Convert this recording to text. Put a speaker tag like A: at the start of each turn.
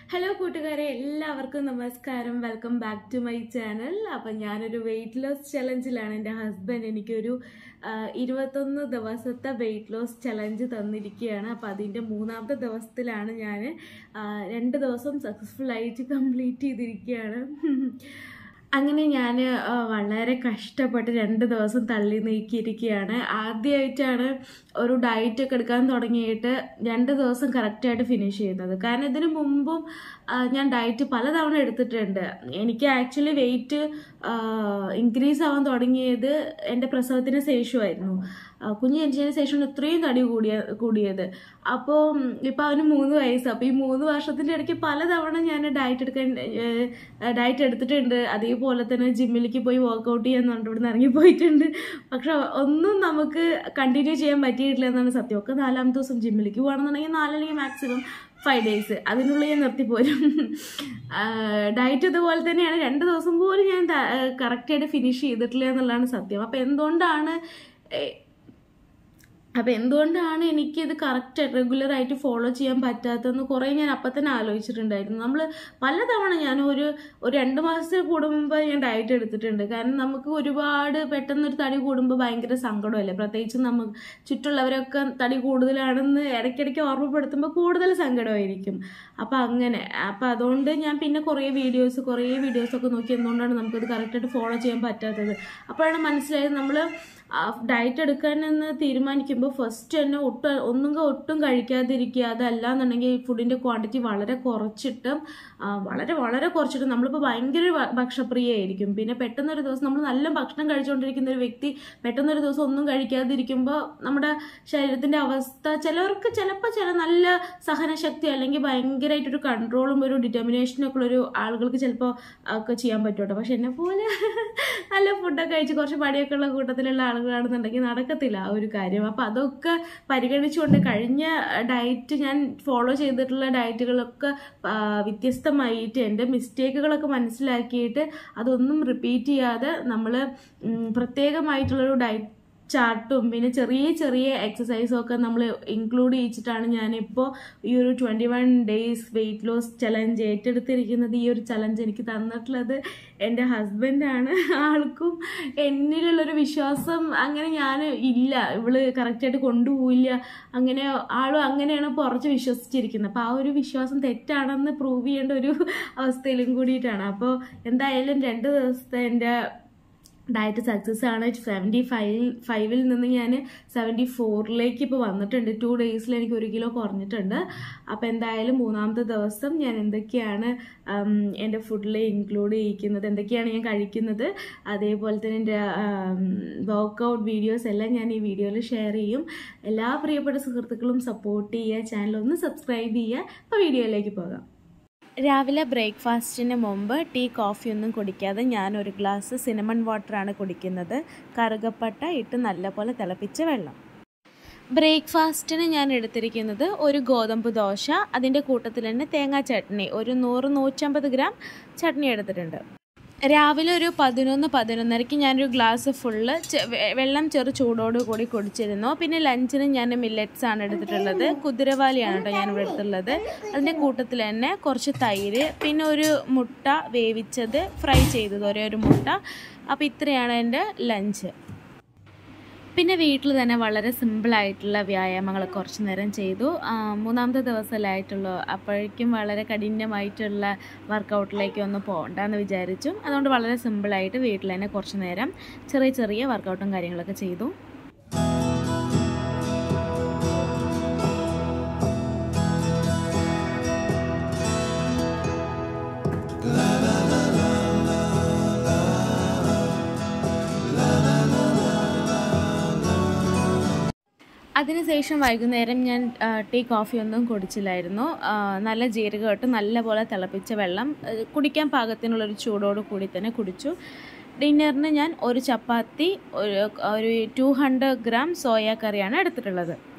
A: hello കൂട്ടുകാരെ എല്ലാവർക്കും നമസ്കാരം welcome back to my channel അപ്പം ഞാനൊരു വെയിറ്റ് ലോസ് ചലഞ്ചിലാണ് എൻ്റെ ഹസ്ബൻഡ് എനിക്കൊരു ആ, ഇരുപത്തൊന്ന് ദിവസത്തെ വെയിറ്റ് ലോസ് ചലഞ്ച് തന്നിരിക്കുകയാണ് അപ്പം അതിൻ്റെ മൂന്നാമത്തെ ദിവസത്തിലാണ് ഞാൻ രണ്ട് ദിവസം സക്സസ്ഫുൾ ആയിട്ട് കംപ്ലീറ്റ് ചെയ്തിരിക്കുകയാണ് അങ്ങനെ ഞാൻ വളരെ കഷ്ടപ്പെട്ട് രണ്ട് ദിവസം തള്ളി നീക്കിയിരിക്കുകയാണ് ആദ്യമായിട്ടാണ് ഒരു ഡയറ്റ് ഒക്കെ എടുക്കാൻ തുടങ്ങിയിട്ട് രണ്ട് ദിവസം കറക്റ്റായിട്ട് ഫിനിഷ് ചെയ്യുന്നത് കാരണം ഇതിനു മുമ്പും ആ, ഞാൻ ഡയറ്റ് പലതവണ എടുത്തിട്ടുണ്ട് എനിക്ക് ആക്ച്വലി വെയിറ്റ് ഇൻക്രീസ് ആവാൻ തുടങ്ങിയത് എൻ്റെ പ്രസവത്തിന് ശേഷമായിരുന്നു ആ, കുഞ്ഞ് ജനിച്ചതിന് ശേഷമാണ് ഇത്രയും തടി കൂടിയ കൂടിയത് അപ്പോൾ ഇപ്പം അവന് മൂന്ന് വയസ്സ് അപ്പോൾ ഈ മൂന്ന് വർഷത്തിൻ്റെ ഇടയ്ക്ക് പലതവണ ഞാൻ ഡയറ്റ് എടുക്കാൻ ഡയറ്റ് എടുത്തിട്ടുണ്ട് അതേപോലെ തന്നെ ജിമ്മിലേക്ക് പോയി വർക്കൗട്ട് ചെയ്യാൻ പറഞ്ഞിട്ട് ഇവിടുന്ന് ഇറങ്ങി പോയിട്ടുണ്ട് പക്ഷെ ഒന്നും നമുക്ക് കണ്ടിന്യൂ ചെയ്യാൻ പറ്റിയിട്ടില്ല എന്നാണ് സത്യം ഒക്കെ നാലാമത്തെ ദിവസം ജിമ്മിലേക്ക് പോകണമെന്നുണ്ടെങ്കിൽ നാലല്ലെങ്കിൽ മാക്സിമം ഫൈവ് ഡേയ്സ് അതിനുള്ളിൽ ഞാൻ നിർത്തിപ്പോരും ഡയറ്റ് ഇതുപോലെ തന്നെയാണ് രണ്ട് ദിവസം പോലും ഞാൻ കറക്റ്റായിട്ട് ഫിനിഷ് ചെയ്തിട്ടില്ല എന്നുള്ളതാണ് സത്യം അപ്പം എന്തുകൊണ്ടാണ് ഏ, അപ്പം എന്തുകൊണ്ടാണ് എനിക്കിത് കറക്റ്റ് റെഗുലറായിട്ട് ഫോളോ ചെയ്യാൻ പറ്റാത്തതെന്ന് കുറേ ഞാൻ അപ്പം തന്നെ ആലോചിച്ചിട്ടുണ്ടായിരുന്നു നമ്മൾ പലതവണ ഞാൻ ഒരു ഒരു രണ്ട് മാസത്തിൽ കൂടുമ്പോൾ ഞാൻ ഡയറ്റ് എടുത്തിട്ടുണ്ട് കാരണം നമുക്ക് ഒരുപാട് പെട്ടെന്നൊരു തടി കൂടുമ്പോൾ ഭയങ്കര സങ്കടമല്ലേ പ്രത്യേകിച്ച് നമുക്ക് ചുറ്റുള്ളവരൊക്കെ തടി കൂടുതലാണെന്ന് ഇടയ്ക്കിടയ്ക്ക് ഓർമ്മപ്പെടുത്തുമ്പോൾ കൂടുതൽ സങ്കടമായിരിക്കും അപ്പം അങ്ങനെ അപ്പം അതുകൊണ്ട് ഞാൻ പിന്നെ കുറേ വീഡിയോസ് കുറേ വീഡിയോസൊക്കെ നോക്കി എന്തുകൊണ്ടാണ് നമുക്കത് കറക്റ്റായിട്ട് ഫോളോ ചെയ്യാൻ പറ്റാത്തത് അപ്പോഴാണ് മനസ്സിലായത് നമ്മൾ ഡയറ്റ് എടുക്കാൻ എന്ന് തീരുമാനിക്കുമ്പോൾ ഫസ്റ്റ് തന്നെ ഒട്ടും ഒന്നും ഒട്ടും കഴിക്കാതിരിക്കുക അതല്ല എന്നുണ്ടെങ്കിൽ ഫുഡിൻ്റെ ക്വാണ്ടിറ്റി വളരെ കുറച്ചിട്ട് ആ, വളരെ വളരെ കുറച്ചിട്ട് നമ്മളിപ്പോൾ ഭയങ്കര ഭ- ഭക്ഷണപ്രിയയായിരിക്കും പിന്നെ പെട്ടെന്നൊരു ദിവസം നമ്മൾ നല്ല ഭക്ഷണം കഴിച്ചുകൊണ്ടിരിക്കുന്ന ഒരു വ്യക്തി പെട്ടെന്നൊരു ദിവസം ഒന്നും കഴിക്കാതിരിക്കുമ്പോൾ നമ്മുടെ ശരീരത്തിൻ്റെ അവസ്ഥ ചിലവർക്ക് ചിലപ്പോൾ ചില നല്ല സഹനശക്തി അല്ലെങ്കിൽ ഭയങ്കരമായിട്ടൊരു കൺട്രോളും ഒരു ഡിറ്റർമിനേഷനും ഒക്കെ ഉള്ളൊരു ആളുകൾക്ക് ചിലപ്പോൾ ഒക്കെ ചെയ്യാൻ പറ്റും കേട്ടോ പക്ഷെ എന്നെ പോലെ നല്ല ഫുഡൊക്കെ കഴിച്ച് കുറച്ച് പടിയൊക്കെ ഉള്ള കൂട്ടത്തിലുള്ള ആളുകളാണെന്നുണ്ടെങ്കിൽ നടക്കത്തില്ല ആ ഒരു കാര്യം അപ്പം അതൊക്കെ പരിഗണിച്ചുകൊണ്ട് കഴിഞ്ഞ ഡയറ്റ് ഞാൻ ഫോളോ ചെയ്തിട്ടുള്ള ഡയറ്റുകളൊക്കെ ആ, വ്യത്യസ്തമായിട്ട് എൻ്റെ മിസ്റ്റേക്കുകളൊക്കെ മനസ്സിലാക്കിയിട്ട് അതൊന്നും റിപ്പീറ്റ് ചെയ്യാതെ നമ്മൾ പ്രത്യേകമായിട്ടുള്ളൊരു ഡയറ്റ് ചാർട്ടും പിന്നെ ചെറിയ ചെറിയ എക്സസൈസും ഒക്കെ നമ്മൾ ഇൻക്ലൂഡ് ചെയ്യിച്ചിട്ടാണ് ഞാനിപ്പോൾ ഈ ഒരു twenty one days weight loss challenge ഏറ്റെടുത്തിരിക്കുന്നത് ഈ ഒരു ചലഞ്ച് എനിക്ക് തന്നിട്ടുള്ളത് എൻ്റെ ഹസ്ബൻഡാണ് ആൾക്കും എന്നിലുള്ളൊരു വിശ്വാസം അങ്ങനെ ഞാൻ ഇല്ല ഇവള് കറക്റ്റായിട്ട് കൊണ്ടുപോയില്ല അങ്ങനെ ആളും അങ്ങനെയാണ് കുറച്ച് വിശ്വസിച്ചിരിക്കുന്നത് അപ്പോൾ ആ ഒരു വിശ്വാസം തെറ്റാണെന്ന് പ്രൂവ് ചെയ്യേണ്ട ഒരു അവസ്ഥയിലും കൂടിയിട്ടാണ് അപ്പോൾ എന്തായാലും രണ്ട് ദിവസത്തെ എൻ്റെ ഡയറ്റ് സക്സസ് ആണ് സെവൻറ്റി ഫൈവ് ഫൈവിൽ നിന്ന് ഞാൻ സെവൻറ്റി ഫോറിലേക്ക് ഇപ്പോൾ വന്നിട്ടുണ്ട് ടു ഡേയ്സിൽ എനിക്ക് ഒരു കിലോ കുറഞ്ഞിട്ടുണ്ട് അപ്പോൾ എന്തായാലും മൂന്നാമത്തെ ദിവസം ഞാൻ എന്തൊക്കെയാണ് ഉം, എൻ്റെ ഫുഡിൽ ഇൻക്ലൂഡ് ചെയ്യിക്കുന്നത് എന്തൊക്കെയാണ് ഞാൻ കഴിക്കുന്നത് അതേപോലെ തന്നെ എൻ്റെ വർക്കൗട്ട് വീഡിയോസ് എല്ലാം ഞാൻ ഈ വീഡിയോയിൽ ഷെയർ ചെയ്യും എല്ലാ പ്രിയപ്പെട്ട സുഹൃത്തുക്കളും സപ്പോർട്ട് ചെയ്യുക ചാനൽ ഒന്ന് സബ്സ്ക്രൈബ് ചെയ്യുക അപ്പോൾ വീഡിയോയിലേക്ക് പോകാം രാവിലെ ബ്രേക്ക്ഫാസ്റ്റിന് മുമ്പ് ടീ കോഫി ഒന്നും കുടിക്കാതെ ഞാൻ ഒരു ഗ്ലാസ് സിനമൺ വാട്ടറാണ് കുടിക്കുന്നത് കറുകപ്പട്ട ഇട്ട് നല്ലപോലെ തിളപ്പിച്ച വെള്ളം ബ്രേക്ക്ഫാസ്റ്റിന് ഞാൻ എടുത്തിരിക്കുന്നത് ഒരു ഗോതമ്പ് ദോശ അതിൻ്റെ കൂട്ടത്തിൽ തന്നെ തേങ്ങാ ചട്നി ഒരു നൂറ് നൂറ്റമ്പത് ഗ്രാം ചട്നി എടുത്തിട്ടുണ്ട് രാവിലെ ഒരു പതിനൊന്ന് പതിനൊന്നരയ്ക്ക് ഞാനൊരു ഗ്ലാസ് ഫുള്ള് ചെ- വെ- വെള്ളം ചെറു ചൂടോട് കൂടി കുടിച്ചിരുന്നു പിന്നെ ലഞ്ചിന് ഞാൻ മില്ലറ്റ്സ് ആണ് എടുത്തിട്ടുള്ളത് കുതിരവാലിയാണ് കേട്ടോ ഞാൻ ഇവിടെ എടുത്തിട്ടുള്ളത് അതിൻ്റെ കൂട്ടത്തിൽ തന്നെ കുറച്ച് തൈര് പിന്നെ ഒരു മുട്ട വേവിച്ചത് ഫ്രൈ ചെയ്തത് ഒരേ ഒരു മുട്ട അപ്പോൾ ഇത്രയാണ് എൻ്റെ ലഞ്ച് പിന്നെ വീട്ടിൽ തന്നെ വളരെ സിമ്പിളായിട്ടുള്ള വ്യായാമങ്ങൾ കുറച്ച് നേരം ചെയ്തു ആ, മൂന്നാമത്തെ ദിവസമല്ലായിട്ടുള്ളൂ അപ്പോഴേക്കും വളരെ കഠിനമായിട്ടുള്ള വർക്കൗട്ടിലേക്ക് ഒന്നും പോകണ്ടെന്ന് വിചാരിച്ചു അതുകൊണ്ട് വളരെ സിമ്പിളായിട്ട് വീട്ടിൽ തന്നെ കുറച്ച് നേരം ചെറിയ ചെറിയ വർക്കൗട്ടും കാര്യങ്ങളൊക്കെ ചെയ്തു അതിനുശേഷം വൈകുന്നേരം ഞാൻ ആ, ടീ കോഫി ഒന്നും കുടിച്ചില്ലായിരുന്നു ആ, നല്ല ജീരകം ഇട്ട് നല്ലപോലെ തിളപ്പിച്ച വെള്ളം ആ, കുടിക്കാൻ പാകത്തിനുള്ളൊരു ചൂടോട് കൂടി തന്നെ കുടിച്ചു ഡിന്നറിന് ഞാൻ ഒരു ചപ്പാത്തി ഒരു ഒരു ടു ഹൺഡ്രഡ് ഗ്രാം സോയ കറിയാണ് എടുത്തിട്ടുള്ളത്